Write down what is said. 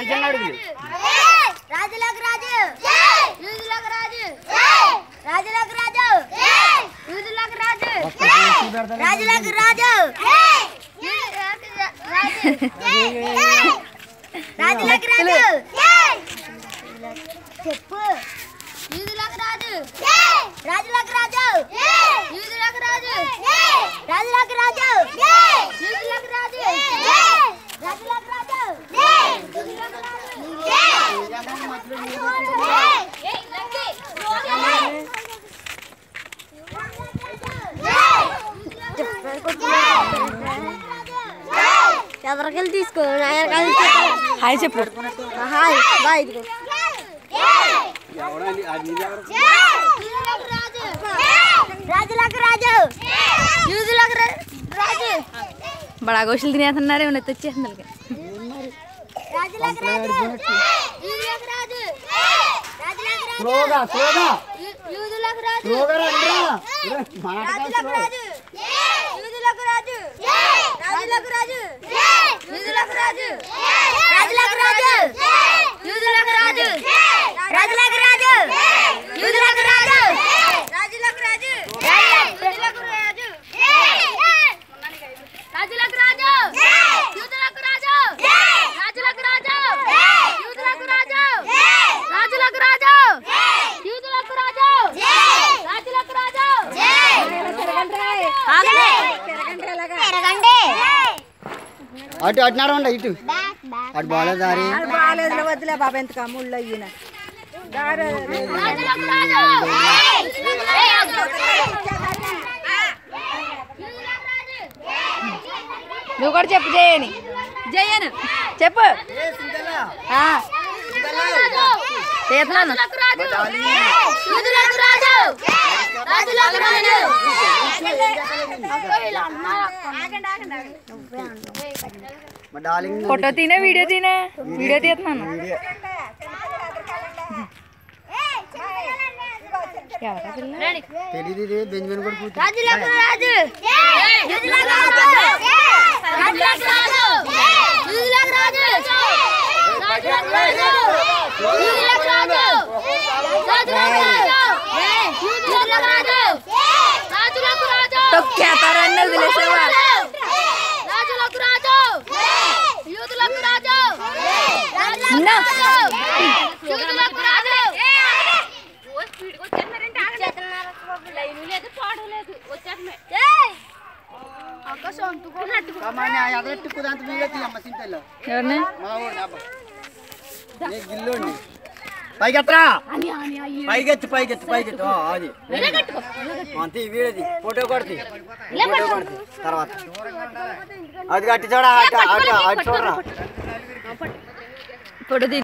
మంచిగా అడుగు రాజులకు రాజు యూదులకు రాజు రాజులకు రాజు యూదులకు రాజు రాజులకు రాజు రాజులకు రాజు చెప్పు యూదులకు రాజు రాజులకు రాజు యూదులకు రాజు రాజులకు రాజు యూదులకు రాజు రాజులకు రాజు ఎవరికెళ్ళి తీసుకో హాయ్ చెప్పు హాయ్ బాయ్ ఇదిగో రాజులకు రాజు యూదులకు రా- రాజు బడా గోషులు తినేస్తున్నారు ఏమన్నా తెచ్చేస్తున్నారు రాజులకు రాజు యూదులకు రాజు రాజులకు రాజు స్లోగా స్లోగా యూ- యూదులకు రాజు స్లోగా రండిరా మాట రాజులకు రాజు యూదులకు రాజు రాజులకు రాజు యూదులకు రాజు రాజులకు రాజు యూదులకు రాజు రాజులకు రాజు యూదులకు రాజు రాజులకు రాజు యూదులకు రాజు రాజులకు రాజు యూదులకు రాజు రాజులకు రాజు యూదులకు రాజు రాజులకు రాజు యూదులకు రాజు రాజులకు రాజు తిరగండి అటు అటు నడవండి ఇటు అటు బాగాలేదు దారి బాగాలేదు వద్దులే బాబా ఎంత కమ్ముళ్ళు అయ్యిన రాజులకు రాజు నువ్వు కూడా చెప్పు జయని జయను చెప్పు ఆ, చేస్తున్నాను రాజులకు రాజు యూదులకు రాజు రాజులకు రాజు మా డార్లింగ్ ఫోటో తీనే వీడియో తీనే వీడియో తీస్తున్నాను వీడియో. ఎవరా పిల్ల తెలీదు ఇది బెంజమిన్ కూడా కూర్చో రాజులకు రాజు యూదులకు రాజు రాజులకు రాజు యూదులకు రాజు రాజులకు రాజు యూదులకు రాజు రాజులకు రాజు యూదులకు రాజు రాజులకు రాజు తొక్కేతారని వదిలేసావా రాజులకు రాజు యూదులకు రాజు ఉన్నా. యూదులకు రాజు కమాని ఆ ఎదరెట్టు కుదంత మీదే తీయమ్మ సింతల్లో ఎవరిని మా ఊరు అబ్బా నీ గిల్లోండి పైకెత్తరా పైకెత్తి పైకెత్తి పైకెత్తి ఆ, అది అంతే ఈ వీడది ఫోటో కొడుతుంది ఫోటో కొడుతుంది తర్వాత అది కట్టి చూడ అటు అటు అటు చూడరా ఫోటో తీ